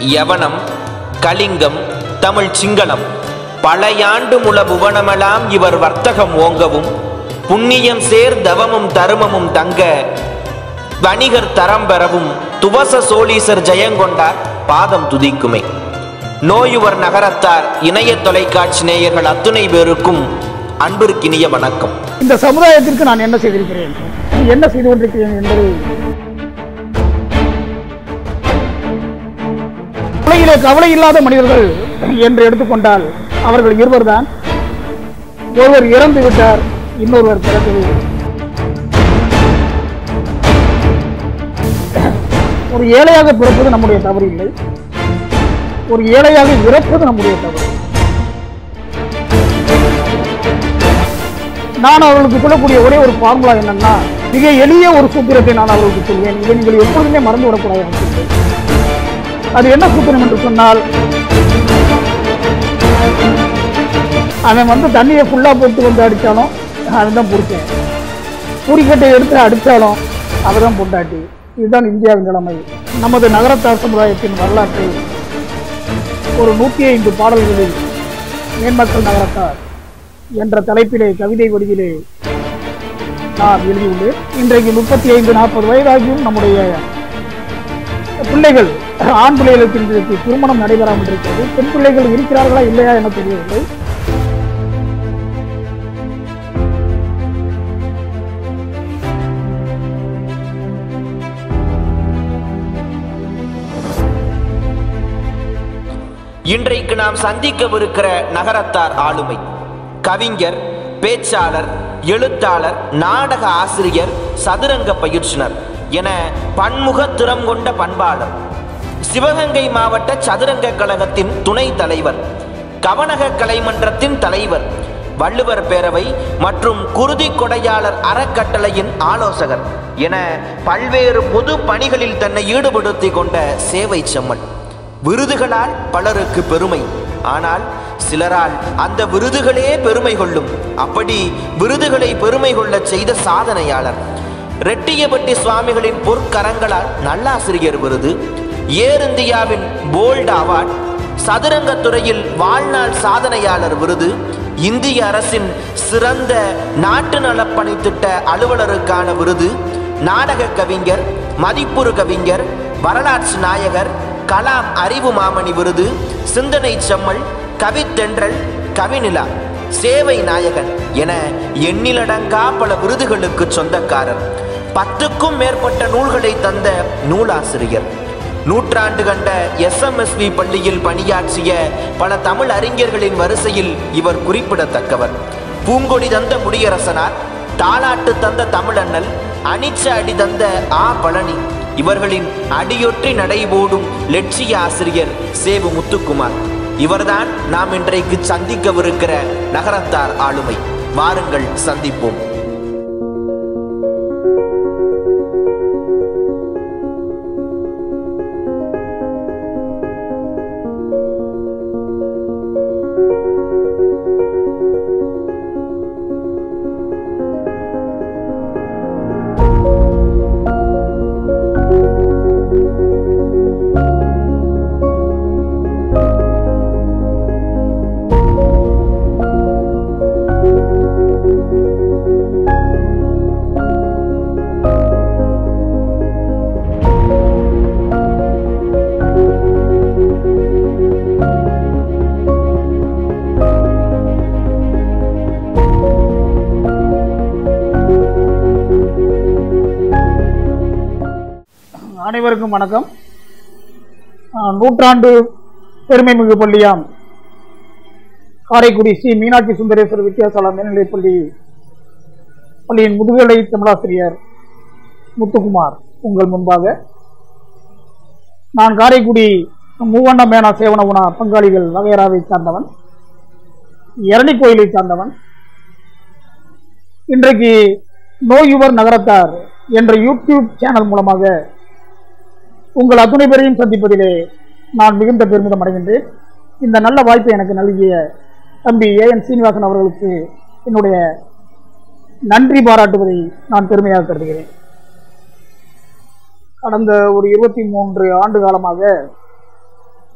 யவனம் கலிங்கம் தமிழ் சிங்களம் பழையாண்டு முல புவனமெல்லாம் இவர் வர்த்தகம் ஓங்கவும் புண்ணியம் சேர் தவமும் தருமமும் தங்க வணிகர் தரம் பெறவும் துவச சோழீசர் ஜெயங்கொண்டார் பாதம் துதிக்குமே நோயுவர் நகரத்தார் இணைய தொலைக்காட்சி நேயர்கள் அத்துணை பேருக்கும் அன்பிற்கினிய வணக்கம் இந்த சமுதாயத்திற்கு நான் என்ன செய்திருக்கிறேன் என்ன செய்து கொண்டிருக்கிறேன் என்பதை உலகிலே கவலை இல்லாத மனிதர்கள் என்று எடுத்துக்கொண்டால் அவர்கள் இருவர்தான் ஒருவர் இறந்து விட்டார் இன்னொருவர் பிறக்கவில்லை ஒரு ஏழையாக பிறப்பது நம்முடைய தவறு இல்லை ஒரு ஏழையாக இறப்பது நம்முடைய தவறு நான் அவர்களுக்கு சொல்லக்கூடிய ஒரே ஒரு ஃபார்முலா என்னன்னா மிக எளிய ஒரு சூத்திரத்தை நான் அவர்களுக்கு சொல்வேன் இதை நீங்கள் எப்பொழுதுமே மறந்து விடக்கூடாது என்று சொல்வேன். அது என்ன சூத்திரம் என்று சொன்னால் அவன் வந்து தண்ணியை ஃபுல்லா போட்டு வந்து அடிச்சாலும் அதுதான் பிடிச்சேன் பூரிக்கட்டை எடுத்து அடித்தாலும் அவதான் பொண்டாட்டி இதுதான் இந்தியாவின் நிலைமை நமது நகரத்தார் சமுதாயத்தின் வரலாற்றை ஒரு நூற்றி ஐந்து பாடல்களில் மேன்மக்கள் நகரத்தார் என்ற தலைப்பிலே கவிதை வடிவிலே நான் எழுதியுள்ளேன் இன்றைக்கு முப்பத்தி ஐந்து நாற்பது வயதாகியும் நம்முடைய பிள்ளைகள் ஆண் பிள்ளைகளுக்கு இன்றைக்கு திருமணம் நடைபெறாமல் இருக்கிறது பெண் பிள்ளைகள் இருக்கிறார்களா இல்லையா என தெரியவில்லை இன்றைக்கு நாம் சந்திக்கவிருக்கிற நகரத்தார் ஆளுமை கவிஞர் பேச்சாளர் எழுத்தாளர் நாடக ஆசிரியர் சதுரங்க பயிற்றுனர் என பன்முக திறம் கொண்ட பண்பாளர் சிவகங்கை மாவட்ட சதுரங்க கழகத்தின் துணை தலைவர் கவனக கலைமன்றத்தின் தலைவர் வள்ளுவர் பேரவை மற்றும் குருதி கொடையாளர் அறக்கட்டளையின் ஆலோசகர் என பல்வேறு பொது பணிகளில் தன்னை ஈடுபடுத்திக் கொண்ட சேவை செம்மன் விருதுகளால் பலருக்கு பெருமை ஆனால் சிலரால் அந்த விருதுகளே பெருமை கொள்ளும் அப்படி விருதுகளை பெருமை கொள்ளச் செய்த சாதனையாளர் ரெட்டியபட்டி சுவாமிகளின் பொற்கரங்களால் நல்லாசிரியர் விருது ஏர் இந்தியாவின் போல்ட் அவார்ட் சதுரங்க துறையில் வாழ்நாள் சாதனையாளர் விருது இந்திய அரசின் சிறந்த நாட்டு நலப்பணி திட்ட அலுவலருக்கான விருது நாடக கவிஞர் மதிப்புறு கவிஞர் வரலாற்று நாயகர் கலாம் அறிவு மாமணி விருது சிந்தனை செம்மல் கவித்தென்றல் கவிநிலா சேவை நாயகன் என எண்ணிலடங்கா பல விருதுகளுக்கு சொந்தக்காரர் பத்துக்கும் மேற்பட்ட நூல்களை தந்த நூலாசிரியர் நூற்றாண்டு கண்ட எஸ்எம்எஸ்வி பள்ளியில் பணியாற்றிய பல தமிழ் அறிஞர்களின் வரிசையில் இவர் குறிப்பிடத்தக்கவர் பூங்கொடி தந்த முடியரசனார் தாலாட்டு தந்த தமிழண்ணல் அனிச்ச அடி தந்த ஆ பழனி இவர்களின் அடியொற்றி நடைபோடும் லட்சிய ஆசிரியர் சேவு முத்துக்குமார் இவர்தான் நாம் இன்றைக்கு சந்திக்கவிருக்கிற நகரத்தார் ஆளுமை வாருங்கள் சந்திப்போம் அனைவருக்கும் வணக்கம் ஆஹ், நூற்றாண்டு பெருமைமிகு பள்ளியாம் காரைக்குடி ஸ்ரீ மீனாட்சி சுந்தரேஸ்வரர் வித்தியாசாலா மேல்நிலைப் பள்ளி பள்ளியின் முதுகலை தமிழாசிரியர் முத்துக்குமார் உங்கள் முன்பாக நான் காரைக்குடி மூவண்ண மேனா சேவன உணா பங்காளிகள் வகையறாவை சார்ந்தவன் எரணி கோயிலை சார்ந்தவன் இன்றைக்கு நோயுவர் நகரத்தார் என்ற யூடியூப் சேனல் மூலமாக உங்கள் அத்துணை பேரையும் சந்திப்பதிலே நான் மிகுந்த பெருமிதம் அடைகின்றேன் இந்த நல்ல வாய்ப்பை எனக்கு நல்கிய தம்பி ஏ என் சீனிவாசன் அவர்களுக்கு என்னுடைய நன்றி பாராட்டுவதை நான் பெருமையாக கருதுகிறேன் கடந்த ஒரு இருபத்தி மூன்று ஆண்டு காலமாக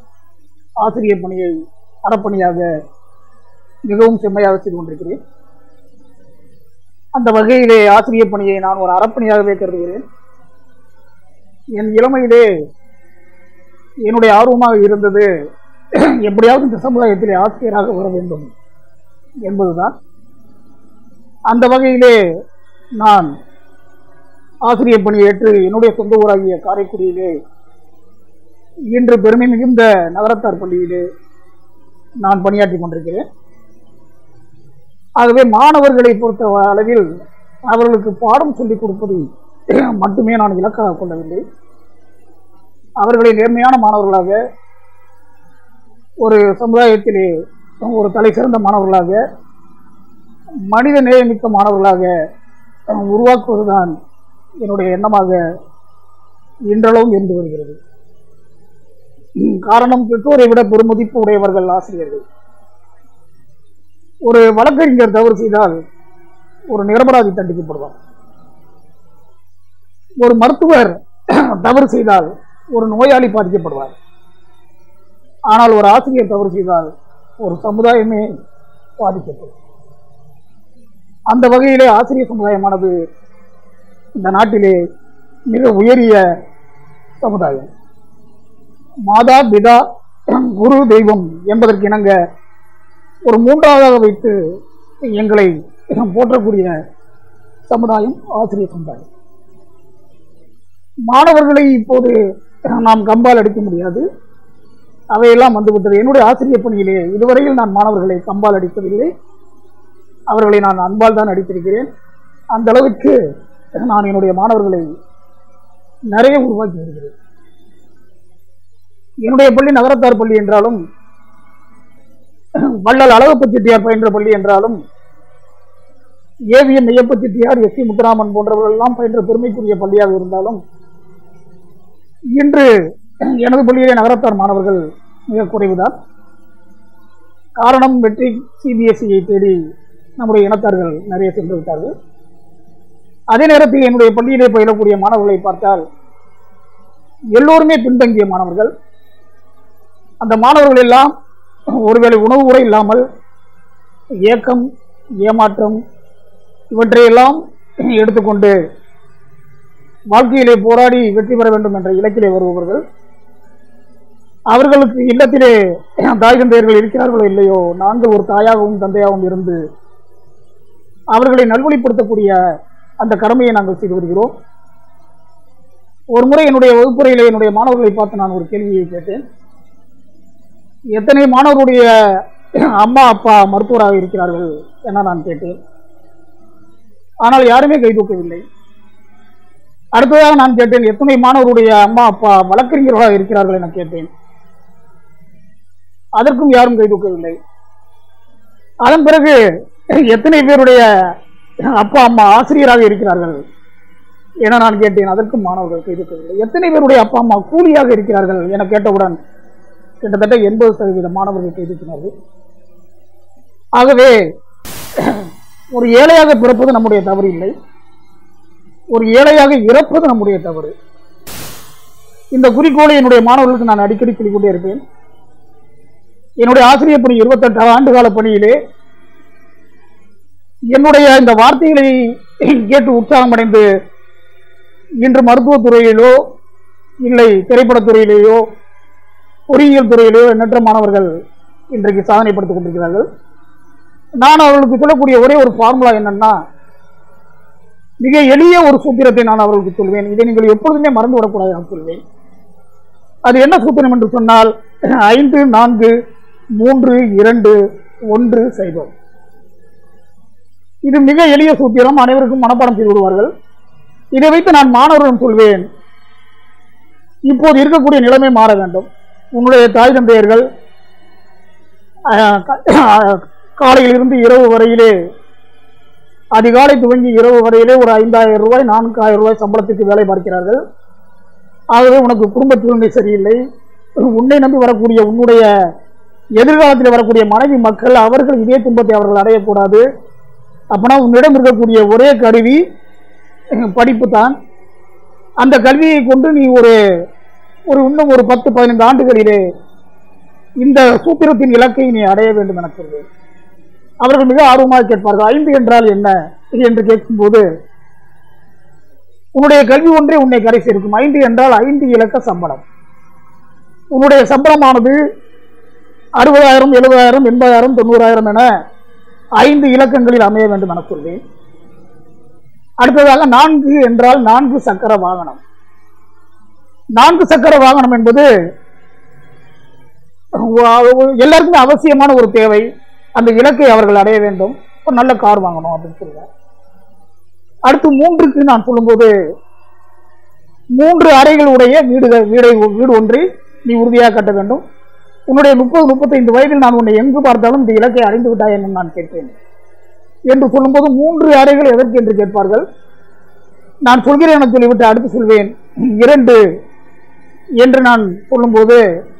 ஆசிரியர் பணியை அறப்பணியாக மிகவும் செம்மையாக செய்து கொண்டிருக்கிறேன் அந்த வகையிலே ஆசிரியர் பணியை நான் ஒரு அறப்பணியாகவே கருதுகிறேன் என் இளமையிலே என்னுடைய ஆர்வமாக இருந்தது எப்படியாவது இந்த சமுதாயத்திலே ஆசிரியராக வர வேண்டும் என்பதுதான் அந்த வகையிலே நான் ஆசிரியர் பணியை ஏற்று என்னுடைய சொந்த ஊராகிய காரைக்குடியிலே இன்று பெருமை மிகுந்த நகரத்தார் பள்ளியிலே நான் பணியாற்றிக் கொண்டிருக்கிறேன் ஆகவே மாணவர்களை பொறுத்த அளவில் அவர்களுக்கு பாடம் சொல்லிக் கொடுப்பது மட்டுமே நான் இலக்காக கொள்ளவில்லை அவர்களை நேர்மையான மாணவர்களாக ஒரு சமுதாயத்திலே ஒரு தலை சிறந்த மாணவர்களாக மனித நேயமிக்க மாணவர்களாக உருவாக்குவதுதான் என்னுடைய எண்ணமாக இன்றளவும் இருந்து வருகிறது காரணம் பெற்றோரை விட பெருமதிப்பு உடையவர்கள் ஆசிரியர்கள் ஒரு வழக்கறிஞர் தவறு செய்தால் ஒரு நிரபராதி தண்டிக்கப்படுவார் ஒரு மருத்துவர் தவறு செய்தால் ஒரு நோயாளி பாதிக்கப்படுவார் ஆனால் ஒரு ஆசிரியர் தவறு செய்தால் ஒரு சமுதாயமே பாதிக்கப்படும் அந்த வகையிலே ஆசிரியர் சமுதாயமானது இந்த நாட்டிலே மிக உயரிய சமுதாயம் மாதா பிதா குரு தெய்வம் என்பதற்கு இணங்க ஒரு மூன்றாவதாக வைத்து எங்களை போற்றக்கூடிய சமுதாயம் ஆசிரியர் சமுதாயம் மாணவர்களை இப்போது நாம் கம்பால் அடிக்க முடியாது அவையெல்லாம் வந்துவிட்டது என்னுடைய ஆசிரியர் பணியிலே இதுவரையில் நான் மாணவர்களை கம்பால் அடிப்பதில்லை அவர்களை நான் அன்பால் தான் அடித்திருக்கிறேன் அந்த அளவுக்கு நான் என்னுடைய மாணவர்களை நிறைய உருவாக்கி வருகிறேன் என்னுடைய பள்ளி நகரத்தார் பள்ளி என்றாலும் வள்ளல் அழகப்ப செட்டியார் பயின்ற பள்ளி என்றாலும் AVN Ayyappa Chettiar S C Muthuraman போன்றவர்கள் எல்லாம் பயின்ற பெருமைக்குரிய பள்ளியாக இருந்தாலும் இன்று எனது பள்ளியிலே நகரத்தார் மாணவர்கள் மிக குறைவுதான் காரணம் வெற்றி சிபிஎஸ்இயை தேடி நம்முடைய இனத்தார்கள் நிறைய சென்று விட்டார்கள் அதே நேரத்தில் என்னுடைய பள்ளியிலே பயிலக்கூடிய மாணவர்களை பார்த்தால் எல்லோருமே பின்தங்கிய மாணவர்கள் அந்த மாணவர்கள் எல்லாம் ஒருவேளை உணவு கூட இல்லாமல் ஏக்கம் ஏமாற்றம் இவற்றையெல்லாம் எடுத்துக்கொண்டு வாழ்க்கையிலே போராடி வெற்றி பெற வேண்டும் என்ற இலக்கிலே வருபவர்கள் அவர்களுக்கு இல்லத்திலே தாய் தந்தையர்கள் இருக்கிறார்களோ இல்லையோ நாங்கள் ஒரு தாயாகவும் தந்தையாகவும் இருந்து அவர்களை நல்வழிப்படுத்தக்கூடிய அந்த கடமையை நாங்கள் செய்து வருகிறோம் ஒரு முறை என்னுடைய வகுப்புறையிலே என்னுடைய மாணவர்களை பார்த்து நான் ஒரு கேள்வியை கேட்டேன் எத்தனை மாணவருடைய அம்மா அப்பா மருத்துவராக இருக்கிறார்கள் என நான் கேட்டேன் ஆனால் யாருமே கை தூக்கவில்லை அடுத்ததாக நான் கேட்டேன் எத்தனை மாணவருடைய அம்மா அப்பா வழக்கறிஞர்களாக இருக்கிறார்கள் என கேட்டேன் அதற்கும் யாரும் கை தூக்கவில்லை அதன் பிறகு எத்தனை பேருடைய அப்பா அம்மா ஆசிரியராக இருக்கிறார்கள் என நான் கேட்டேன் அதற்கும் மாணவர்கள் கை தூக்கவில்லை எத்தனை பேருடைய அப்பா அம்மா கூலியாக இருக்கிறார்கள் என கேட்டவுடன் கிட்டத்தட்ட எண்பது சதவீத மாணவர்கள் கை தூக்கினார்கள் ஆகவே ஒரு ஏழையாக பிறப்பது நம்முடைய தவறு இல்லை ஒரு ஏழையாக இறப்பது நம்முடைய தவறு இந்த குறிக்கோளை என்னுடைய மாணவர்களுக்கு நான் அடிக்கடி சொல்லிக் கொண்டே இருப்பேன் என்னுடைய ஆசிரியர் பணி இருபத்தெட்டு ஆண்டு கால பணியிலே என்னுடைய இந்த வார்த்தைகளை கேட்டு உற்சாகமடைந்து இன்று மருத்துவத் துறையிலோ இல்லை திரைப்படத் துறையிலேயோ பொறியியல் துறையிலேயோ எண்ணற்ற மாணவர்கள் இன்றைக்கு சாதனைப்படுத்திக் கொண்டிருக்கிறார்கள் நான் அவர்களுக்கு சொல்லக்கூடிய ஒரே ஒரு ஃபார்முலா என்னன்னா மிக எளிய ஒரு சூத்திரத்தை நான் அவர்களுக்கு சொல்வேன் இதை நீங்கள் எப்பொழுதுமே மறந்து விடக்கூடாது நான் சொல்வேன் அது என்ன சூத்திரம் என்று சொன்னால் ஐந்து நான்கு மூன்று இரண்டு ஒன்று சைபம் இது மிக எளிய சூத்திரம் அனைவருக்கும் மனப்பாடம் செய்து விடுவார்கள் இதை வைத்து நான் மாணவர்களிடம் சொல்வேன் இப்போது இருக்கக்கூடிய நிலைமை மாற வேண்டும் உங்களுடைய தாய் தந்தையர்கள் அஹ், க- காலையில் இருந்து இரவு வரையிலே அதிகாலை துவங்கி இரவு வரையிலே ஒரு ஐந்தாயிரம் ரூபாய் நான்காயிரம் ரூபாய் சம்பளத்துக்கு வேலை பார்க்கிறார்கள் ஆகவே உனக்கு குடும்ப சூழ்நிலை சரியில்லை உன்னை நம்பி வரக்கூடிய உன்னுடைய எதிர்காலத்தில் வரக்கூடிய மனைவி மக்கள் அவர்கள் இதே துன்பத்தை அவர்கள் அடையக்கூடாது அப்பனா உன்னிடம் இருக்கக்கூடிய ஒரே கருவி படிப்பு தான் அந்த கல்வியை கொண்டு நீ ஒரு ஒரு இன்னும் ஒரு பத்து பதினைந்து ஆண்டுகளிலே இந்த சூத்திரத்தின் இலக்கை நீ அடைய வேண்டும் என சொல்வேன் அவர்கள் மிக ஆர்வமாக கேட்பார்கள் ஐந்து என்றால் என்ன என்று கேட்கும்போது உன்னுடைய கல்வி ஒன்றே உன்னை கரை சேர்க்கும் ஐந்து என்றால் ஐந்து இலக்க சம்பளம் உன்னுடைய சம்பளமானது அறுபதாயிரம் எழுபதாயிரம் எண்பதாயிரம் தொண்ணூறாயிரம் என ஐந்து இலக்கங்களில் அமைய வேண்டும் என சொல்வேன் அடுத்ததாக நான்கு என்றால் நான்கு சக்கர வாகனம் நான்கு சக்கர வாகனம் என்பது வ- எல்லாருக்குமே அவசியமான ஒரு தேவை அந்த இலக்கை அவர்கள் அடைய வேண்டும் ஒரு நல்ல கார் வாங்கணும் அப்படின்னு சொல்லுவார் அடுத்து மூன்றுக்கு நான் சொல்லும்போது மூன்று அறைகளுடைய வீடு வீடை வீடு ஒன்றை நீ உறுதியாக கட்ட வேண்டும் உன்னுடைய முப்பது முப்பத்தைந்து வயதில் நான் உன்னை எங்கு பார்த்தாலும் இந்த இலக்கை அடைந்து விட்டாய் என்று நான் கேட்பேன் என்று சொல்லும்போது மூன்று அறைகள் எதற்கு என்று கேட்பார்கள் நான் சொல்கிறேன் என சொல்லிவிட்டு அடுத்து சொல்வேன் இரண்டு என்று நான் சொல்லும்போது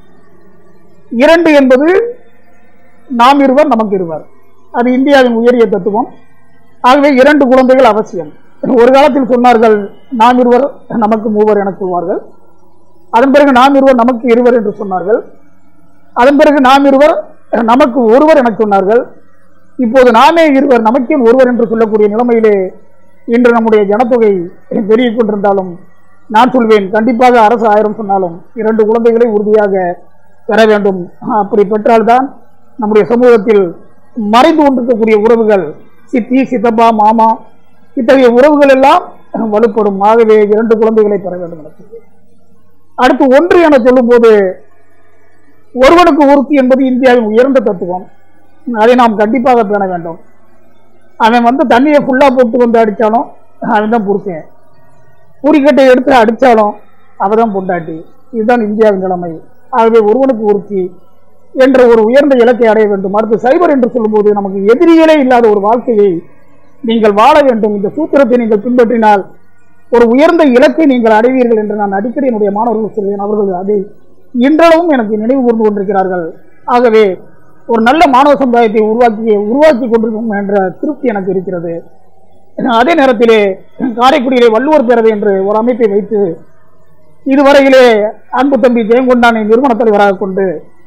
இரண்டு என்பது நாம் இருவர் நமக்கு இருவர் அது இந்தியாவின் உயரிய தத்துவம் ஆகவே இரண்டு குழந்தைகள் அவசியம் ஒரு காலத்தில் சொன்னார்கள் நாம் இருவர் நமக்கு மூவர் என சொல்வார்கள் அதன் பிறகு நாம் இருவர் நமக்கு இருவர் என்று சொன்னார்கள் அதன் பிறகு நாம் இருவர் நமக்கு ஒருவர் என சொன்னார்கள் இப்போது நாமே இருவர் நமக்கே ஒருவர் என்று சொல்லக்கூடிய நிலைமையிலே இன்று நம்முடைய ஜனத்தொகை பெருகிக் கொண்டிருந்தாலும் நான் சொல்வேன் கண்டிப்பாக அரசு ஆயிரம் சொன்னாலும் இரண்டு குழந்தைகளை உறுதியாக பெற வேண்டும் அப்படி பெற்றால்தான் நம்முடைய சமூகத்தில் மறைந்து கொண்டிருக்கக்கூடிய உறவுகள் சித்தி சித்தப்பா மாமா இத்தகைய உறவுகள் எல்லாம் வலுப்படும் ஆகவே இரண்டு குழந்தைகளை பெற வேண்டும் என சொல்வேன் அடுத்து ஒன்று என சொல்லும்போது ஒருவனுக்கு ஒருத்தி என்பது இந்தியாவின் உயர்ந்த தத்துவம் அதை நாம் கண்டிப்பாக பேண வேண்டும் அவன் வந்து தண்ணியை ஃபுல்லா போட்டு வந்து அடிச்சாலும் அவன் தான் புருஷன் பூரிக்கட்டை எடுத்து அடிச்சாலும் அவதான் பொண்டாட்டி இதுதான் இந்தியாவின் நிலைமை ஆகவே ஒருவனுக்கு ஒருத்தி என்ற ஒரு உயர்ந்த இலக்கை அடைய வேண்டும் அடுத்து சைபர் என்று சொல்லும்போது நமக்கு எதிரிகளே இல்லாத ஒரு வாழ்க்கையை நீங்கள் வாழ வேண்டும் இந்த சூத்திரத்தை நீங்கள் பின்பற்றினால் ஒரு உயர்ந்த இலக்கை நீங்கள் அடைவீர்கள் என்று நான் அடிக்கடி என்னுடைய மாணவர்கள் சொல்வேன் அவர்கள் அதை இன்றளவும் எனக்கு நினைவு கூர்ந்து கொண்டிருக்கிறார்கள் ஆகவே ஒரு நல்ல மாணவ சமுதாயத்தை உருவாக்கி உருவாக்கி கொண்டிருக்கும் என்ற திருப்தி எனக்கு இருக்கிறது அதே நேரத்திலே காரைக்குடியிலே வள்ளுவர் பேரவை என்று ஒரு அமைப்பை வைத்து இதுவரையிலே அன்பு தம்பி ஜெயங்கொண்டானை நிறுவன தலைவராக கொண்டு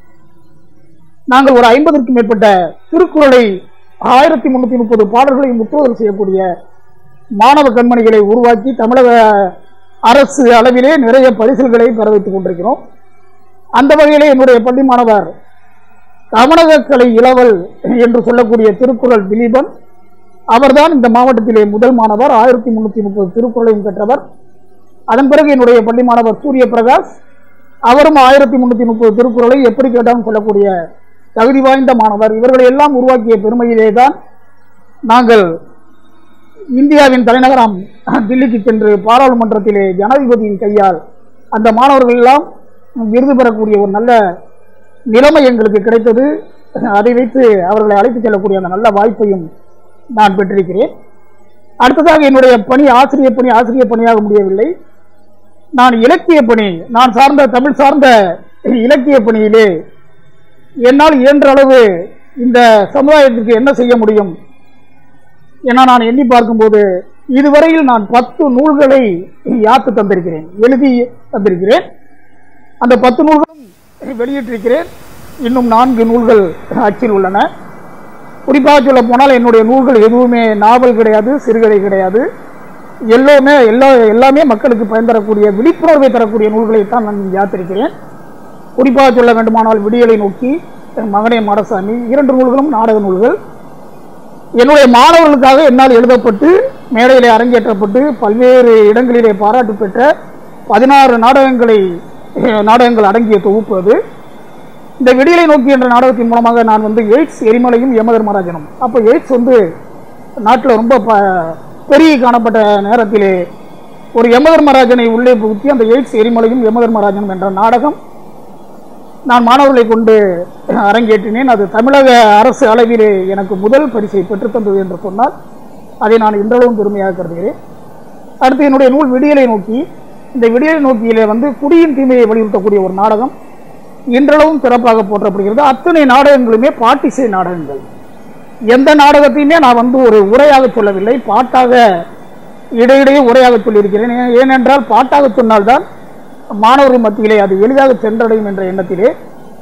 நாங்கள் ஒரு ஐம்பதற்கும் மேற்பட்ட திருக்குறளை ஆயிரத்தி முன்னூத்தி முப்பது பாடல்களை முற்றுதல் செய்யக்கூடிய மாணவ கண்மணிகளை உருவாக்கி தமிழக அரசு அளவிலே நிறைய பரிசுகளை பெற வைத்துக் கொண்டிருக்கிறோம் அந்த வகையிலே என்னுடைய பள்ளி மாணவர் கமனகக்கலை இளவல் என்று சொல்லக்கூடிய திருக்குறள் திலீபன் அவர்தான் இந்த மாவட்டத்திலே முதல் மாணவர் ஆயிரத்தி முன்னூத்தி முப்பது திருக்குறளையும் பெற்றவர் அதன் பிறகு என்னுடைய பள்ளி மாணவர் சூரிய பிரகாஷ் அவரும் ஆயிரத்தி முன்னூத்தி முப்பது திருக்குறளை எப்படி கேட்டாலும் சொல்லக்கூடிய தகுதி வாய்ந்த மாணவர் இவர்களை எல்லாம் உருவாக்கிய பெருமையிலே தான் நாங்கள் இந்தியாவின் தலைநகரம் தில்லிக்கு சென்று பாராளுமன்றத்திலே ஜனாதிபதியின் கையால் அந்த மாணவர்கள் எல்லாம் விருது பெறக்கூடிய ஒரு நல்ல நிலைமை எங்களுக்கு கிடைத்தது அதை வைத்து அவர்களை அழைத்துச் செல்லக்கூடிய அந்த நல்ல வாய்ப்பையும் நான் பெற்றிருக்கிறேன் அடுத்ததாக என்னுடைய பணி ஆசிரியர் பணி ஆசிரியர் பணியாக முடியவில்லை நான் இலக்கிய பணி நான் சார்ந்த தமிழ் சார்ந்த இலக்கிய பணியிலே என்னால் இயன்ற அளவு இந்த சமுதாயத்திற்கு என்ன செய்ய முடியும் என நான் எண்ணி பார்க்கும்போது இதுவரையில் நான் பத்து நூல்களை யாத்து தந்திருக்கிறேன் எழுதி தந்திருக்கிறேன் அந்த பத்து நூல்களும் வெளியிட்டிருக்கிறேன் இன்னும் நான்கு நூல்கள் அச்சில் உள்ளன குறிப்பாக சொல்ல போனால் என்னுடைய நூல்கள் எதுவுமே நாவல் கிடையாது சிறுகதை கிடையாது எல்லாமே எல்லா எல்லாமே மக்களுக்கு பயன் தரக்கூடிய விழிப்புணர்வை தரக்கூடிய நூல்களைத்தான் நான் யாத்திருக்கிறேன் குறிப்பாக சொல்ல வேண்டுமானால் விடியலை நோக்கி மகனே மாடசாமி இரண்டு நூல்களும் நாடக நூல்கள் என்னுடைய மாணவர்களுக்காக என்னால் எழுதப்பட்டு மேடையிலே அரங்கேற்றப்பட்டு பல்வேறு இடங்களிலே பாராட்டு பெற்ற பதினாறு நாடகங்களை நாடகங்கள் அடங்கிய தொகுப்பு அது இந்த விடியலை நோக்கி என்ற நாடகத்தின் மூலமாக நான் வந்து எய்ட்ஸ் எரிமலையும் யமதர்மராஜனும் அப்போ எய்ட்ஸ் வந்து நாட்டில் ரொம்ப ப பெருகி காணப்பட்ட நேரத்திலே ஒரு யமதர்மராஜனை உள்ளே புகுத்தி அந்த எய்ட்ஸ் எரிமலையும் யமதர்மராஜனும் என்ற நாடகம் நான் மாணவர்களை கொண்டு அரங்கேற்றினேன் அது தமிழக அரசு அளவிலே எனக்கு முதல் பரிசை பெற்றுத்தந்தது என்று சொன்னால் அதை நான் இன்றளவும் பெருமையாக கருதுகிறேன் அடுத்து என்னுடைய நூல் விடியலை நோக்கி இந்த விடியலை நோக்கியிலே வந்து குடியின் தீமையை வலியுறுத்தக்கூடிய ஒரு நாடகம் இன்றளவும் சிறப்பாக போற்றப்படுகிறது அத்தனை நாடகங்களுமே பாட்டிசை நாடகங்கள் எந்த நாடகத்தையுமே நான் வந்து ஒரு உரையாக சொல்லவில்லை பாட்டாக இடையிடையே உரையாக சொல்லியிருக்கிறேன் ஏ- ஏனென்றால் பாட்டாக சொன்னால்தான் மாணவர்கள் மத்தியிலே அது எளிதாக சென்றடையும் என்ற எண்ணத்திலே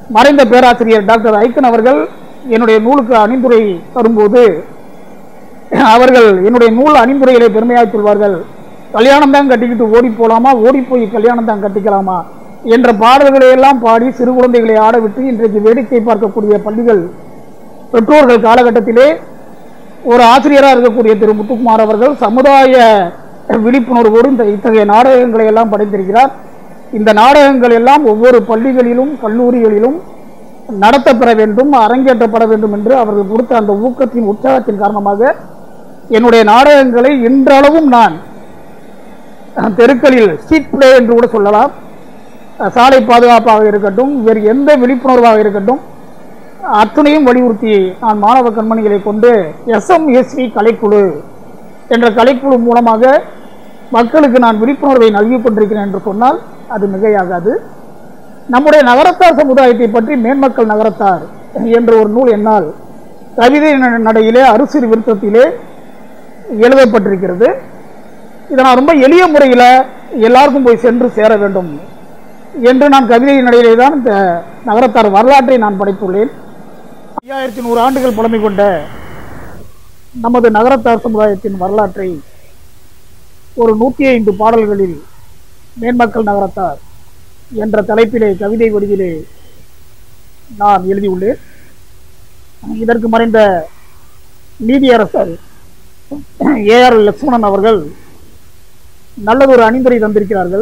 மறைந்த பேராசிரியர் டாக்டர் ஐக்கன் அவர்கள் என்னுடைய நூலுக்கு அணிந்துரை தரும்போது அவர்கள் என்னுடைய நூல் அணிந்துரைகளை பெருமையாக சொல்வார்கள் கல்யாணம் தான் கட்டிக்கிட்டு ஓடி போலாமா ஓடி போய் கல்யாணம் தான் கட்டிக்கலாமா என்ற பாடல்களை எல்லாம் பாடி சிறு குழந்தைகளை ஆடவிட்டு இன்றைக்கு வேடிக்கை பார்க்கக்கூடிய பள்ளிகள் பெற்றோர்கள் காலகட்டத்திலே ஒரு ஆசிரியராக இருக்கக்கூடிய திரு முத்துக்குமார் அவர்கள் சமுதாய விழிப்புணர்வோடு இந்த இத்தகைய நாடகங்களை எல்லாம் படைத்திருக்கிறார் இந்த நாடகங்கள் எல்லாம் ஒவ்வொரு பள்ளிகளிலும் கல்லூரிகளிலும் நடத்தப்பெற வேண்டும் அரங்கேற்றப்பட வேண்டும் என்று அவர்கள் கொடுத்த அந்த ஊக்கத்தின் உற்சாகத்தின் காரணமாக என்னுடைய நாடகங்களை இன்றளவும் நான் தெருக்களில் சீட் பிளே என்று கூட சொல்லலாம் சாலை பாதுகாப்பாக இருக்கட்டும் வேறு எந்த விழிப்புணர்வாக இருக்கட்டும் அத்தனையும் வலியுறுத்தி நான் மாணவ கண்மணிகளை கொண்டு எஸ்எம்எஸ்வி கலைக்குழு என்ற கலைக்குழு மூலமாக மக்களுக்கு நான் விழிப்புணர்வை நல்கிக் கொண்டிருக்கிறேன் என்று சொன்னால் அது மிகையாகாது நம்முடைய நகரத்தார் சமுதாயத்தை பற்றி மேன்மக்கள் நகரத்தார் என்ற ஒரு நூல் என்னால் கவிதை ந- நடையிலே அரிசிறு விருத்தத்திலே எழுதப்பட்டிருக்கிறது இதை நான் ரொம்ப எளிய முறையில் எல்லாருக்கும் போய் சென்று சேர வேண்டும் என்று நான் கவிதை நடையிலே தான் இந்த நகரத்தார் வரலாற்றை நான் படைத்துள்ளேன் ஐயாயிரத்தி நூறு ஆண்டுகள் பழமை கொண்ட நமது நகரத்தார் சமுதாயத்தின் வரலாற்றை ஒரு நூற்றி ஐந்து பாடல்களில் மேன்மக்கள் நகரத்தார் என்ற தலைப்பிலே கவிதை வடிவிலே நான் எழுதியுள்ளேன் இதற்கு மறைந்த நீதியரசர் ஏஆர் லட்சுமணன் அவர்கள் நல்லதொரு அணிந்துரை தந்திருக்கிறார்கள்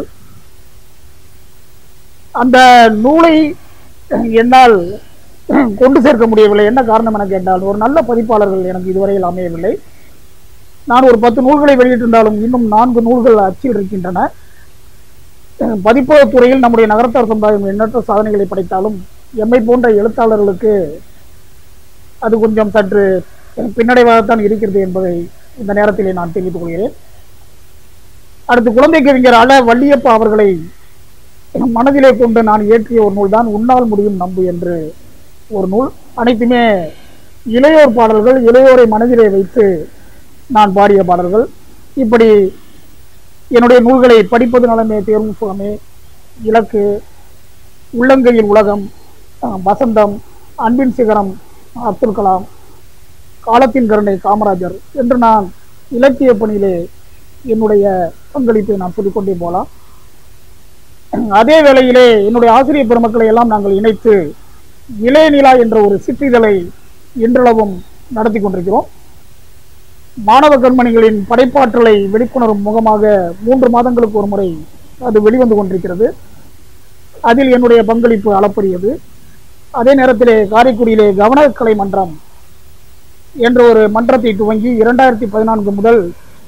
அந்த நூலை என்னால் கொண்டு சேர்க்க முடியவில்லை என்ன காரணம் என கேட்டால் ஒரு நல்ல பதிப்பாளர்கள் எனக்கு இதுவரையில் அமையவில்லை நான் ஒரு பத்து நூல்களை வெளியிட்டிருந்தாலும் இன்னும் நான்கு நூல்கள் அச்சில் இருக்கின்றன பதிப்பகத் துறையில் நம்முடைய நகரத்தார் சமுதாயம் எண்ணற்ற சாதனைகளை படைத்தாலும் எம்மை போன்ற எழுத்தாளர்களுக்கு அது கொஞ்சம் சற்று பின்னடைவாகத்தான் இருக்கிறது என்பதை இந்த நேரத்திலே நான் தெரிவித்துக் கொள்கிறேன் அடுத்து குழந்தை கவிஞர் அல வள்ளியப்பா அவர்களை மனதிலே கொண்டு நான் இயற்றிய ஒரு நூல் தான் உன்னால் முடியும் நம்பு என்று ஒரு நூல் அனைத்துமே இளையோர் பாடல்கள் இளையோரை மனதிலே வைத்து நான் பாடிய பாடல்கள் இப்படி என்னுடைய நூல்களை படிப்பது நலமே தேர்வும் சுகமே இலக்கு உள்ளங்கையில் உலகம் அஹ், வசந்தம் அன்பின் சிகரம் அப்துல் கலாம் காலத்தின் கருணை காமராஜர் என்று நான் இலக்கிய பணியிலே என்னுடைய பங்களிப்பை நான் சொல்லிக்கொண்டே போகலாம் அதே வேளையிலே என்னுடைய ஆசிரியர் பெருமக்களை எல்லாம் நாங்கள் இணைத்து இளையநிலா என்ற ஒரு சிற்றிதழை இன்றளவும் நடத்தி கொண்டிருக்கிறோம் மாணவ கண்மணிகளின் படைப்பாற்றலை வெளிக்கொணரும் முகமாக மூன்று மாதங்களுக்கு ஒரு முறை அது வெளிவந்து கொண்டிருக்கிறது அதில் என்னுடைய பங்களிப்பு அளப்பரியது அதே நேரத்திலே காரைக்குடியிலே கவனக்கலை மன்றம் என்ற ஒரு மன்றத்தை துவங்கி இரண்டாயிரத்தி பதினான்கு முதல்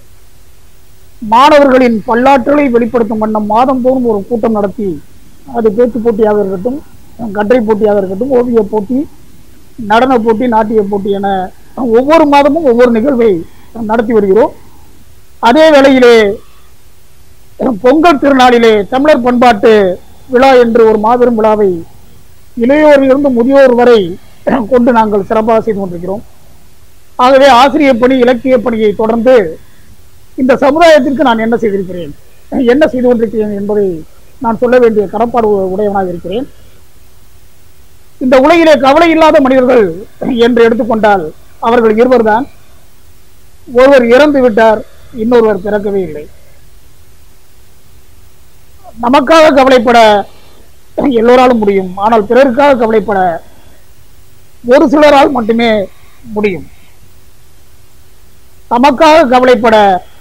மாணவர்களின் பல்லாற்றலை வெளிப்படுத்தும் வண்ணம் மாதந்தோறும் ஒரு கூட்டம் நடத்தி அது பேச்சு போட்டியாக இருக்கட்டும் கட்டுரை போட்டியாக இருக்கட்டும் ஓவிய போட்டி நடன போட்டி நாட்டிய போட்டி என ஒவ்வொரு மாதமும் ஒவ்வொரு நிகழ்வை நடத்தி வருகிறோம் அதே வேளையிலே பொங்கல் திருநாளிலே தமிழர் பண்பாட்டு விழா என்று ஒரு மாபெரும் விழாவை இளையோரிலிருந்து முதியோர் வரை கொண்டு நாங்கள் சிறப்பாக செய்து கொண்டிருக்கிறோம் ஆகவே ஆசிரியர் பணி இலக்கிய பணியை தொடர்ந்து இந்த சமுதாயத்திற்கு நான் என்ன செய்திருக்கிறேன் என்ன செய்து கொண்டிருக்கிறேன் என்பதை நான் சொல்ல வேண்டிய கடப்பாடு உடையவனாக இருக்கிறேன் இந்த உலகிலே கவலை இல்லாத மனிதர்கள் என்று எடுத்துக்கொண்டால் அவர்கள் இருவர்தான் ஒருவர் இறந்து விட்டார் இன்னொருவர் பிறக்கவே இல்லை நமக்காக கவலைப்பட எல்லோராலும் முடியும் ஆனால் பிறருக்காக கவலைப்பட ஒரு சிலரால் மட்டுமே முடியும் தமக்காக கவலைப்பட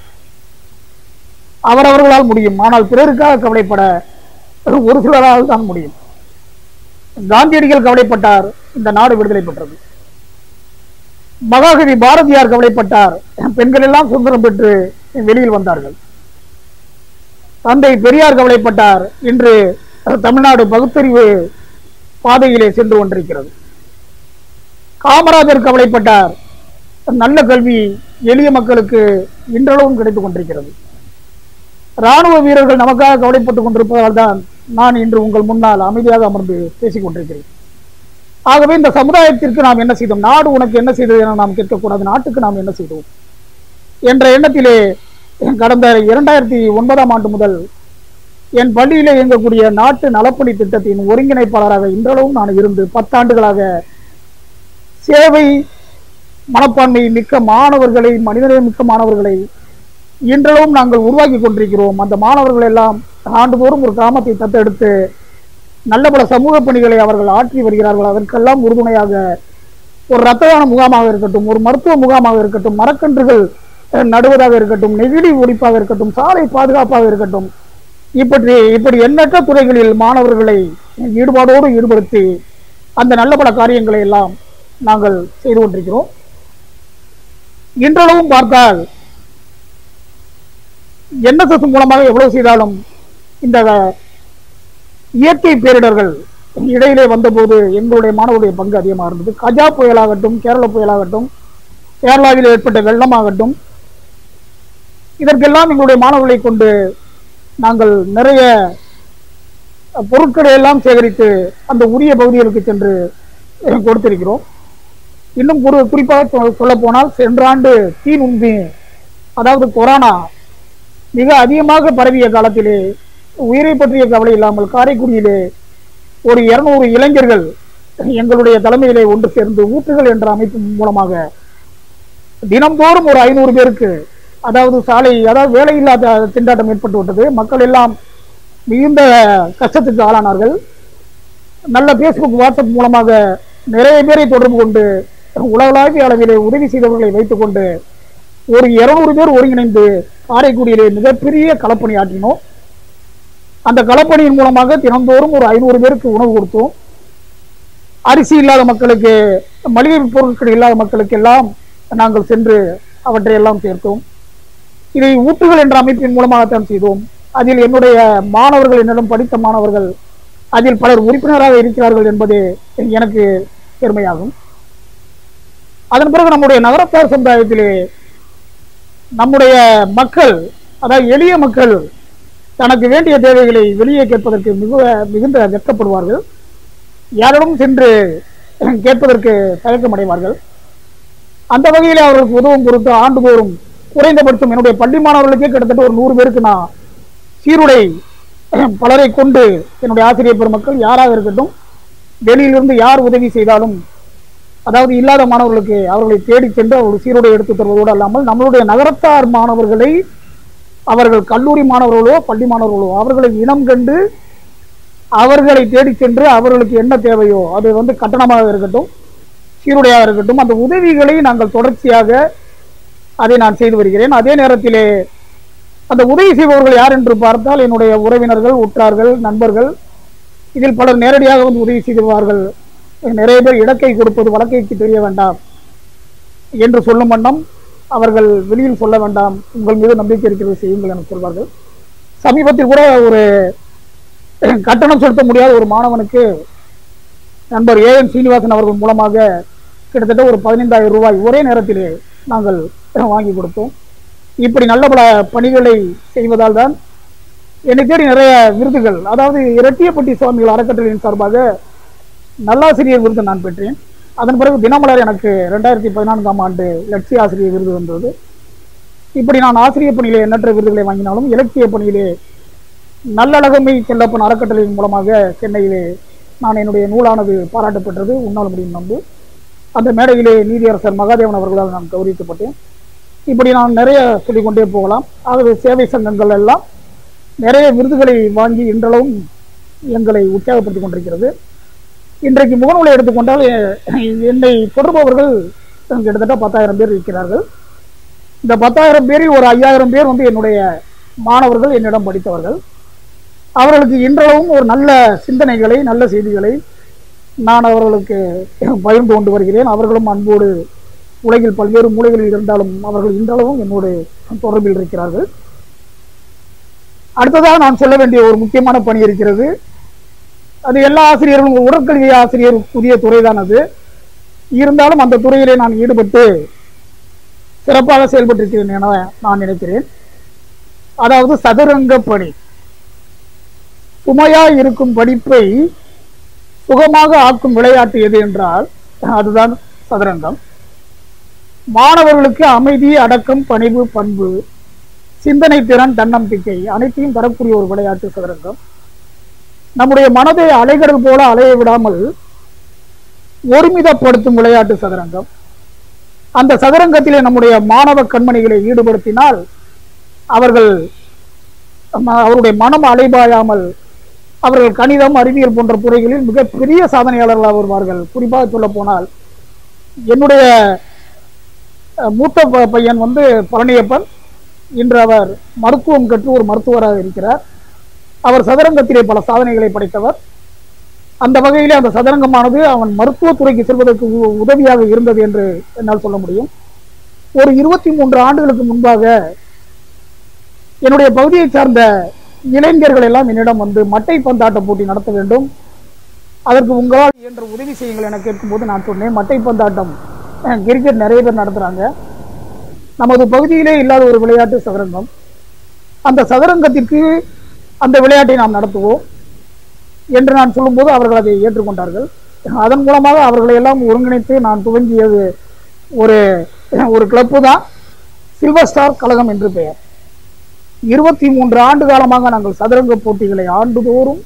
அவரவர்களால் முடியும் ஆனால் பிறருக்காக கவலைப்பட ஒரு சிலரால் தான் முடியும் காந்தியடிகள் கவலைப்பட்டார் இந்த நாடு விடுதலை பெற்றது மகாகவி பாரதியார் கவலைப்பட்டார் பெண்கள் எல்லாம் சுதந்திரம் பெற்று வெளியில் வந்தார்கள் தந்தை பெரியார் கவலைப்பட்டார் இன்று தமிழ்நாடு பகுத்தறிவு பாதையிலே சென்று கொண்டிருக்கிறது காமராஜர் கவலைப்பட்டார் நல்ல கல்வி எளிய மக்களுக்கு இன்றளவும் கிடைத்துக் கொண்டிருக்கிறது ராணுவ வீரர்கள் நமக்காக கவலைப்பட்டுக் கொண்டிருப்பதால் தான் நான் இன்று உங்கள் முன்னால் அமைதியாக அமர்ந்து பேசிக் கொண்டிருக்கிறேன் ஆகவே இந்த சமுதாயத்திற்கு நாம் என்ன செய்தோம் நாடு உனக்கு என்ன செய்தது என நாம் கேட்கக்கூடாது நாட்டுக்கு நாம் என்ன செய்தோம் என்ற எண்ணத்திலே கடந்த இரண்டாயிரத்தி ஒன்பதாம் ஆண்டு முதல் என் பள்ளியிலே இயங்கக்கூடிய நாட்டு நலப்பணி திட்டத்தின் ஒருங்கிணைப்பாளராக இன்றளவும் நான் இருந்து பத்தாண்டுகளாக சேவை மனப்பான்மை மிக்க மாணவர்களை மனிதநேய மிக்க மாணவர்களை இன்றளவும் நாங்கள் உருவாக்கி கொண்டிருக்கிறோம் அந்த மாணவர்கள் எல்லாம் ஆண்டுதோறும் ஒரு கிராமத்தை தத்தெடுத்து நல்ல பல சமூக பணிகளை அவர்கள் ஆற்றி வருகிறார்கள் அதற்கெல்லாம் உறுதுணையாக ஒரு ரத்த தான முகாமாக இருக்கட்டும் ஒரு மருத்துவ முகாமாக இருக்கட்டும் மரக்கன்றுகள் அஹ், நடுவதாக இருக்கட்டும் நெகிழி ஒழிப்பாக இருக்கட்டும் சாலை பாதுகாப்பாக இருக்கட்டும் இப்படி இப்படி எண்ணற்ற துறைகளில் மாணவர்களை ஈடுபாடோடு ஈடுபடுத்தி அந்த நல்ல பல காரியங்களை எல்லாம் நாங்கள் செய்து கொண்டிருக்கிறோம் இன்றளவும் பார்த்தால் என்எஸ்எஸ் மூலமாக எவ்வளவு செய்தாலும் இந்த இயற்கை பேரிடர்கள் இடையிலே வந்தபோது எங்களுடைய மாணவருடைய பங்கு அதிகமாக இருந்தது கஜா புயலாகட்டும் கேரள புயலாகட்டும் கேரளாவில் ஏற்பட்ட வெள்ளமாகட்டும் இதற்கெல்லாம் எங்களுடைய மாணவர்களை கொண்டு நாங்கள் நிறைய பொருட்களை எல்லாம் சேகரித்து அந்த உரிய பகுதிகளுக்கு சென்று அஹ், கொடுத்திருக்கிறோம் இன்னும் ஒரு குறிப்பாக சொல்ல போனால் சென்ற ஆண்டு தீ நுண்பி அதாவது கொரோனா மிக அதிகமாக பரவிய காலத்திலே உயிரை பற்றிய கவலை இல்லாமல் காரைக்குடியிலே ஒரு இருநூறு இளைஞர்கள் எங்களுடைய தலைமையிலே ஒன்று சேர்ந்து ஊற்றுகள் என்ற அமைப்பு மூலமாக தினம்தோறும் ஒரு ஐநூறு பேருக்கு அதாவது சாலை அதாவது வேலையில்லாத திண்டாட்டம் ஏற்பட்டு விட்டது மக்கள் எல்லாம் மிகுந்த கஷ்டத்துக்கு ஆளானார்கள் நல்ல ஃபேஸ்புக் வாட்ஸ்அப் மூலமாக நிறைய பேரை தொடர்பு கொண்டு உலகளாவிய அளவிலே உதவி செய்தவர்களை வைத்துக்கொண்டு ஒரு இருநூறு பேர் ஒருங்கிணைந்து காரைக்குடியிலே மிகப்பெரிய களப்பணி ஆற்றினோம் அந்த களப்பணியின் மூலமாக தினந்தோறும் ஒரு ஐநூறு பேருக்கு உணவு கொடுத்தோம் அரிசி இல்லாத மக்களுக்கு மளிகை பொருட்கள் இல்லாத மக்களுக்கு எல்லாம் நாங்கள் சென்று அவற்றை எல்லாம் சேர்த்தோம் இதை ஊட்டுகள் என்ற அமைப்பின் மூலமாகத்தான் செய்தோம் அதில் என்னுடைய மாணவர்கள் என்னிடம் படித்த மாணவர்கள் அதில் பலர் உறுப்பினராக இருக்கிறார்கள் என்பதே எனக்கு பெருமையாகும் அதன் பிறகு நம்முடைய நகரத்தார் சமுதாயத்திலே நம்முடைய மக்கள் அதாவது எளிய மக்கள் தனக்கு வேண்டிய தேவைகளை வெளியே கேட்பதற்கு மிக மிகுந்த வெட்கப்படுவார்கள் யாரிடம் சென்று கேட்பதற்கு தயக்கம் அடைவார்கள் அந்த வகையில் அவர்களுக்கு உதவும் பொறுத்து ஆண்டுதோறும் குறைந்தபட்சம் என்னுடைய பள்ளி மாணவர்களுக்கே கிட்டத்தட்ட ஒரு நூறு பேருக்கு நான் சீருடை பலரை கொண்டு என்னுடைய ஆசிரியர் பெருமக்கள் யாராக இருக்கட்டும் வெளியிலிருந்து யார் உதவி செய்தாலும் அதாவது இல்லாத மாணவர்களுக்கு அவர்களை தேடி சென்று அவர்கள் சீருடை எடுத்து தருவதோடு அல்லாமல் நம்மளுடைய நகரத்தார் மாணவர்களை அவர்கள் கல்லூரி மாணவர்களோ பள்ளி மாணவர்களோ அவர்களை இனம் கண்டு அவர்களை தேடி சென்று அவர்களுக்கு என்ன தேவையோ அது வந்து கட்டணமாக இருக்கட்டும் சீருடையாக இருக்கட்டும் அந்த உதவிகளை நாங்கள் தொடர்ச்சியாக அதை நான் செய்து வருகிறேன் அதே நேரத்திலே அந்த உதவி செய்பவர்கள் யார் என்று பார்த்தால் என்னுடைய உறவினர்கள் உற்றார்கள் நண்பர்கள் இதில் பலர் நேரடியாக வந்து உதவி செய்திருவார்கள் நிறைய பேர் இடக்கை கொடுப்பது வழக்கைக்கு தெரிய வேண்டாம் என்று சொல்லும் வண்ணம் அவர்கள் வெளியில் சொல்ல வேண்டாம் உங்கள் மீது நம்பிக்கை இருக்கிறது செய்யுங்கள் என சொல்வார்கள் சமீபத்தில் கூட ஒரு கட்டணம் செலுத்த முடியாத ஒரு மாணவனுக்கு நண்பர் ஏ என் சீனிவாசன் அவர்கள் மூலமாக கிட்டத்தட்ட ஒரு பதினைந்தாயிரம் ரூபாய் ஒரே நேரத்திலே நாங்கள் வாங்கி கொடுத்தோம் இப்படி நல்ல பல பணிகளை செய்வதால் தான் என்னை தேடி நிறைய விருதுகள் அதாவது இரட்டியப்பட்டி சுவாமிகள் அறக்கட்டளையின் சார்பாக நல்லாசிரியர் விருது நான் பெற்றேன் அதன் பிறகு தினமலர் எனக்கு ரெண்டாயிரத்தி பதினான்காம் ஆண்டு இலட்சிய ஆசிரியர் விருது வந்தது இப்படி நான் ஆசிரியர் பணியிலே எண்ணற்ற விருதுகளை வாங்கினாலும் இலக்கிய பணியிலே நல்லழகமை செல்லப்பன் அறக்கட்டளையின் மூலமாக சென்னையிலே நான் என்னுடைய நூலானது பாராட்டு பெற்றது உன்னால் முடியும் நம்பு அந்த மேடையிலே நீதியரசர் மகாதேவன் அவர்களால் நான் கௌரவிக்கப்பட்டேன் இப்படி நான் நிறைய சொல்லிக்கொண்டே போகலாம் ஆகவே சேவை சங்கங்கள் எல்லாம் நிறைய விருதுகளை வாங்கி இன்றளவும் எங்களை உற்சாகப்படுத்திக் கொண்டிருக்கிறது இன்றைக்கு முகநூலை எடுத்துக்கொண்டால் எ- என்னை தொடர்பவர்கள் கிட்டத்தட்ட பத்தாயிரம் பேர் இருக்கிறார்கள் இந்த பத்தாயிரம் பேரில் ஒரு ஐயாயிரம் பேர் வந்து என்னுடைய மாணவர்கள் என்னிடம் படித்தவர்கள் அவர்களுக்கு இன்றளவும் ஒரு நல்ல சிந்தனைகளை நல்ல செய்திகளை நான் அவர்களுக்கு பகிர்ந்து கொண்டு வருகிறேன் அவர்களும் அன்போடு உலகில் பல்வேறு மூலைகளில் இருந்தாலும் அவர்கள் இன்றளவும் என்னோடு தொடர்பில் இருக்கிறார்கள் அடுத்ததாக நான் சொல்ல வேண்டிய ஒரு முக்கியமான பணி இருக்கிறது அது எல்லா ஆசிரியர்களும் உடற்கல்வி ஆசிரியர் புதிய துறைதான் அது இருந்தாலும் அந்த துறையிலே நான் ஈடுபட்டு சிறப்பாக செயல்பட்டிருக்கிறேன் என நான் நினைக்கிறேன் அதாவது சதுரங்க பணி சுமையா இருக்கும் படிப்பை சுகமாக ஆக்கும் விளையாட்டு எது என்றால் அதுதான் சதுரங்கம் மாணவர்களுக்கு அமைதி அடக்கம் பணிவு பண்பு சிந்தனை திறன் தன்னம்பிக்கை அனைத்தையும் தரக்கூடிய ஒரு விளையாட்டு சதுரங்கம் நம்முடைய மனதை அலைகடல் போல அலைய விடாமல் ஒருமிதப்படுத்தும் விளையாட்டு சதுரங்கம் அந்த சதுரங்கத்திலே நம்முடைய மாணவ கண்மணிகளை ஈடுபடுத்தினால் அவர்கள் ம- அவருடைய மனம் அலைபாயாமல் அவர்கள் கணிதம் அறிவியல் போன்ற துறைகளில் மிகப்பெரிய சாதனையாளர்களாக வருவார்கள் குறிப்பாக சொல்ல போனால் என்னுடைய அஹ், மூத்த ப- பையன் வந்து பழனியப்பன் இன்று அவர் மருத்துவம் கற்று ஒரு மருத்துவராக இருக்கிறார் அவர் சதுரங்கத்திலே பல சாதனைகளை படைத்தவர் அந்த வகையிலே அந்த சதுரங்கமானது அவன் மருத்துவத்துறைக்கு செல்வதற்கு உ- உதவியாக இருந்தது என்று என்னால் சொல்ல முடியும் ஒரு இருபத்தி மூன்று ஆண்டுகளுக்கு முன்பாக என்னுடைய பகுதியைச் சார்ந்த இளைஞர்கள் எல்லாம் என்னிடம் வந்து மட்டை பந்தாட்ட போட்டி நடத்த வேண்டும் அதற்கு உங்களால் இயன்ற உதவி செய்யுங்கள் என கேட்கும்போது நான் சொன்னேன் மட்டை பந்தாட்டம் அஹ், கிரிக்கெட் நிறைய பேர் நடத்துறாங்க நமது பகுதியிலே இல்லாத ஒரு விளையாட்டு சதுரங்கம் அந்த சதுரங்கத்திற்கு அந்த விளையாட்டை நாம் நடத்துவோம் என்று நான் சொல்லும்போது அவர்கள் அதை ஏற்றுக்கொண்டார்கள் அதன் மூலமாக அவர்களை எல்லாம் ஒருங்கிணைத்து நான் துவங்கியது ஒரு ஒரு கிளப்பு தான் சில்வர் ஸ்டார் கழகம் என்று பெயர் இருபத்தி மூன்று ஆண்டு காலமாக நாங்கள் சதுரங்க போட்டிகளை ஆண்டுதோறும்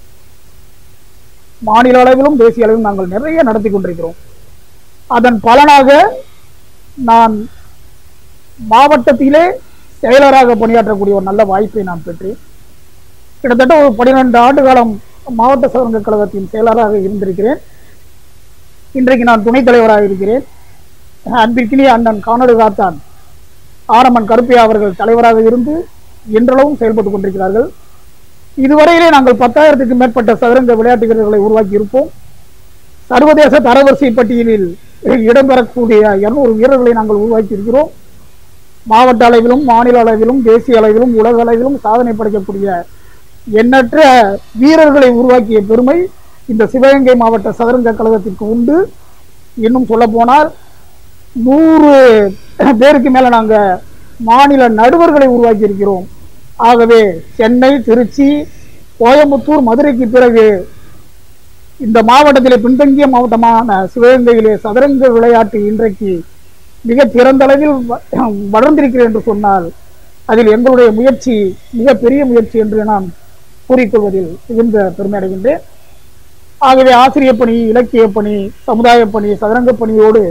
மாநில அளவிலும் தேசிய அளவிலும் நாங்கள் நிறைய நடத்தி கொண்டிருக்கிறோம் அதன் பலனாக நான் மாவட்டத்திலே செயலராக பணியாற்றக்கூடிய ஒரு நல்ல வாய்ப்பை நான் பெற்றேன் கிட்டத்தட்ட ஒரு பன்னிரெண்டு ஆண்டு காலம் மாவட்ட சதுரங்க கழகத்தின் செயலராக இருந்திருக்கிறேன் இன்றைக்கு நான் துணைத் தலைவராக இருக்கிறேன் அன்பிற்கினிய அண்ணன் காணொடு காத்தான் ஆரம்மன் கருப்பையா அவர்கள் தலைவராக இருந்து இன்றளவும் செயல்பட்டுக் கொண்டிருக்கிறார்கள் இதுவரையிலே நாங்கள் பத்தாயிரத்துக்கு மேற்பட்ட சதுரங்க விளையாட்டு வீரர்களை உருவாக்கி இருப்போம் சர்வதேச தரவரிசை பட்டியலில் இடம்பெறக்கூடிய இருநூறு வீரர்களை நாங்கள் உருவாக்கி இருக்கிறோம் மாவட்ட அளவிலும் மாநில அளவிலும் தேசிய அளவிலும் உலக அளவிலும் சாதனை படைக்கக்கூடிய எண்ணற்ற வீரர்களை உருவாக்கிய பெருமை இந்த சிவகங்கை மாவட்ட சதுரங்க கழகத்திற்கு உண்டு இன்னும் சொல்ல போனால் நூறு பேருக்கு மேல நாங்க மாநில நடுவர்களை உருவாக்கி இருக்கிறோம் ஆகவே சென்னை திருச்சி கோயம்புத்தூர் மதுரைக்கு பிறகு இந்த மாவட்டத்திலே பின்தங்கிய மாவட்டமான சிவகங்கையிலே சதுரங்க விளையாட்டு இன்றைக்கு மிக சிறந்த அளவில் வ- வளர்ந்திருக்கிறது என்று சொன்னால் அதில் எங்களுடைய முயற்சி மிகப்பெரிய முயற்சி என்று நான் கூறிக்கொள்வதில் மிகுந்த பெருமை அடைகின்றேன் ஆகவே ஆசிரியர் பணி இலக்கிய பணி சமுதாய பணி சதுரங்க பணியோடு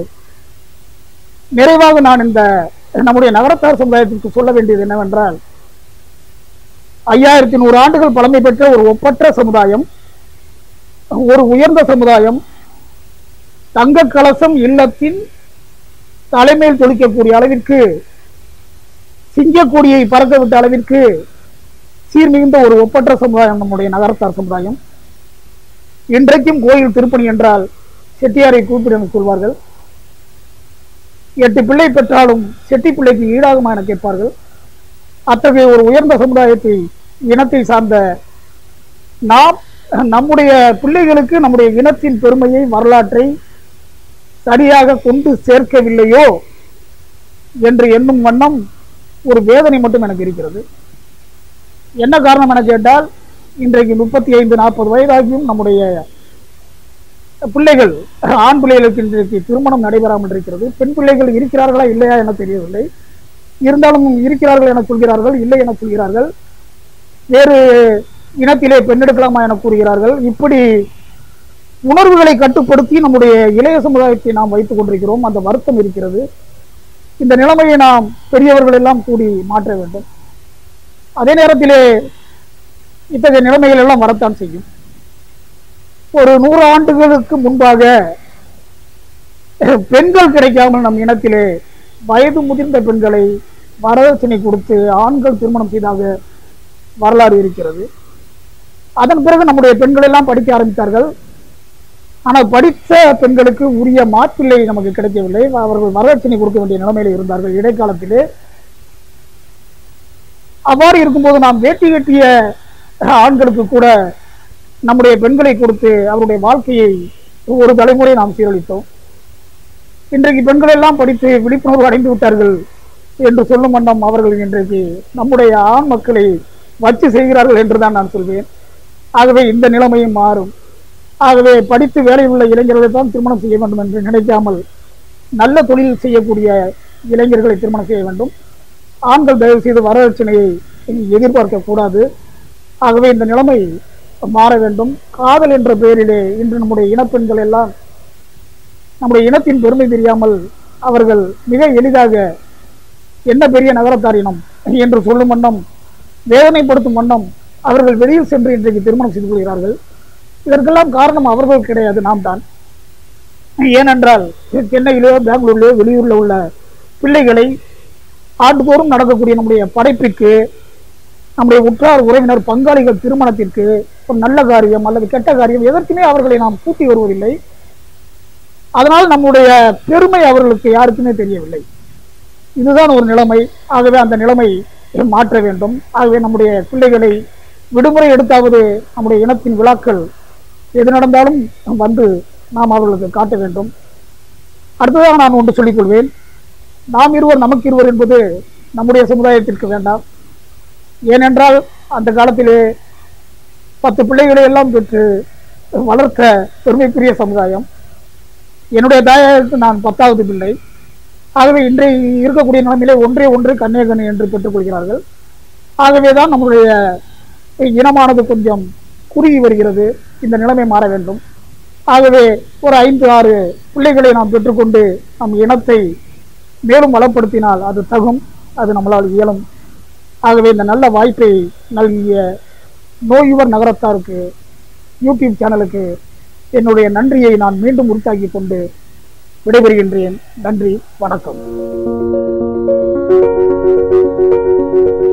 நிறைவாக நான் இந்த நம்முடைய நகரத்தார் சமுதாயத்திற்கு சொல்ல வேண்டியது என்னவென்றால் ஐயாயிரத்தி நூறு ஆண்டுகள் பழமை பெற்ற ஒரு ஒப்பற்ற சமுதாயம் ஒரு உயர்ந்த சமுதாயம் தங்க கலசம் இல்லத்தின் தலைமையில் தொழிக்கக்கூடிய அளவிற்கு சிங்கக்கொடியை பறக்க விட்ட அளவிற்கு சீர்மிகுந்த ஒரு ஒப்பற்ற சமுதாயம் நம்முடைய நகரத்தார் சமுதாயம் இன்றைக்கும் கோயில் திருப்பணி என்றால் செட்டியாரை கூப்பிடு என்று சொல்வார்கள் எட்டு பிள்ளை பெற்றாலும் செட்டி பிள்ளைக்கு ஈடாகுமா என கேட்பார்கள் அத்தகைய ஒரு உயர்ந்த சமுதாயத்தை இனத்தை சார்ந்த நாம் நம்முடைய பிள்ளைகளுக்கு நம்முடைய இனத்தின் பெருமையை வரலாற்றை சரியாக கொண்டு சேர்க்கவில்லையோ என்று எண்ணும் வண்ணம் ஒரு வேதனை மட்டும் எனக்கு இருக்கிறது என்ன காரணம் என கேட்டால் இன்றைக்கு முப்பத்தி ஐந்து நாற்பது வயதாகியும் நம்முடைய பிள்ளைகள் ஆண் பிள்ளைகளுக்கு இன்றைக்கு திருமணம் நடைபெறாமல் இருக்கிறது பெண் பிள்ளைகள் இருக்கிறார்களா இல்லையா என தெரியவில்லை இருந்தாலும் இருக்கிறார்கள் என சொல்கிறார்கள் இல்லை என சொல்கிறார்கள் வேறு இனத்திலே பெண்ணெடுக்கலாமா என கூறுகிறார்கள் இப்படி உணர்வுகளை கட்டுப்படுத்தி நம்முடைய இளைய சமுதாயத்தை நாம் வைத்துக் கொண்டிருக்கிறோம் அந்த வருத்தம் இருக்கிறது இந்த நிலைமையை நாம் பெரியவர்கள் எல்லாம் கூடி மாற்ற வேண்டும் அதே நேரத்திலே இத்தகைய நிலைமைகள் எல்லாம் வரத்தான் செய்யும் ஒரு நூறு ஆண்டுகளுக்கு முன்பாக பெண்கள் கிடைக்காமல் நம் இனத்திலே வயது முதிர்ந்த பெண்களை வரதட்சணை கொடுத்து ஆண்கள் திருமணம் செய்தாக வரலாறு இருக்கிறது அதன் பிறகு நம்முடைய பெண்கள் எல்லாம் படிக்க ஆரம்பித்தார்கள் ஆனால் படித்த பெண்களுக்கு உரிய மாப்பிள்ளை நமக்கு கிடைக்கவில்லை அவர்கள் வரதட்சணை கொடுக்க வேண்டிய நிலைமையில இருந்தார்கள் இடைக்காலத்திலே அவ்வாறு இருக்கும்போது நாம் வேட்டி கட்டிய ஆண்களுக்கு கூட நம்முடைய பெண்களை கொடுத்து அவருடைய வாழ்க்கையை ஒரு தலைமுறை நாம் சீரழித்தோம் இன்றைக்கு பெண்கள் எல்லாம் படித்து விழிப்புணர்வு அடைந்து விட்டார்கள் என்று சொல்லும் வண்ணம் அவர்கள் இன்றைக்கு நம்முடைய ஆண் மக்களை வச்சு செய்கிறார்கள் என்றுதான் நான் சொல்வேன் ஆகவே இந்த நிலைமையும் மாறும் ஆகவே படித்து வேலை உள்ள இளைஞர்களை தான் திருமணம் செய்ய வேண்டும் என்று நினைக்காமல் நல்ல தொழில் செய்யக்கூடிய இளைஞர்களை திருமணம் செய்ய வேண்டும் ஆண்கள் தயவு செய்து வரதட்சணையை எதிர்பார்க்க கூடாது ஆகவே இந்த நிலைமை மாற வேண்டும் காதல் என்ற பெயரிலே இன்று நம்முடைய இனப்பெண்கள் எல்லாம் நம்முடைய இனத்தின் பெருமை தெரியாமல் அவர்கள் மிக எளிதாக என்ன பெரிய நகரத்தாரினம் என்று சொல்லும் வண்ணம் வேதனைப்படுத்தும் வண்ணம் அவர்கள் வெளியில் சென்று இன்றைக்கு திருமணம் செய்து கொள்கிறார்கள் இதற்கெல்லாம் காரணம் அவர்கள் கிடையாது நாம் தான் ஏனென்றால் சென்னையிலோ பெங்களூர்லோ வெளியூரில் உள்ள பிள்ளைகளை ஆண்டுதோறும் நடக்கக்கூடிய நம்முடைய படைப்பிற்கு நம்முடைய உற்றார் உறவினர் பங்காளிகள் திருமணத்திற்கு ஒரு நல்ல காரியம் அல்லது கெட்ட காரியம் எதற்குமே அவர்களை நாம் கூட்டி வருவதில்லை அதனால் நம்முடைய பெருமை அவர்களுக்கு யாருக்குமே தெரியவில்லை இதுதான் ஒரு நிலைமை ஆகவே அந்த நிலைமை மாற்ற வேண்டும் ஆகவே நம்முடைய பிள்ளைகளை விடுமுறை எடுத்தாவது நம்முடைய இனத்தின் விழாக்கள் எது நடந்தாலும் வந்து நாம் அவர்களுக்கு காட்ட வேண்டும் அடுத்ததாக நான் ஒன்று சொல்லிக் கொள்வேன் நாம் இருவர் நமக்கு இருவர் என்பது நம்முடைய சமுதாயத்திற்கு வேண்டாம் ஏனென்றால் அந்த காலத்திலே பத்து பிள்ளைகளை எல்லாம் பெற்று வளர்த்த பெருமைக்குரிய சமுதாயம் என்னுடைய தாயாருக்கு நான் பத்தாவது பிள்ளை ஆகவே இன்றைய இருக்கக்கூடிய நிலைமையிலே ஒன்றே ஒன்று கண்ணே கண்ணு என்று பெற்றுக்கொள்கிறார்கள் ஆகவே தான் நம்முடைய இனமானது கொஞ்சம் குறுகி வருகிறது இந்த நிலைமை மாற வேண்டும் ஆகவே ஒரு ஐந்து ஆறு பிள்ளைகளை நாம் பெற்றுக்கொண்டு நம் இனத்தை மேலும் வளப்படுத்தினால் அது தகும் அது நம்மளால் இயலும் ஆகவே இந்த நல்ல வாய்ப்பை நல்கிய நோயுவர் நகரத்தாருக்கு யூடியூப் சேனலுக்கு என்னுடைய நன்றியை நான் மீண்டும் உறுத்தாக்கிக் கொண்டு விடைபெறுகின்றேன் நன்றி வணக்கம்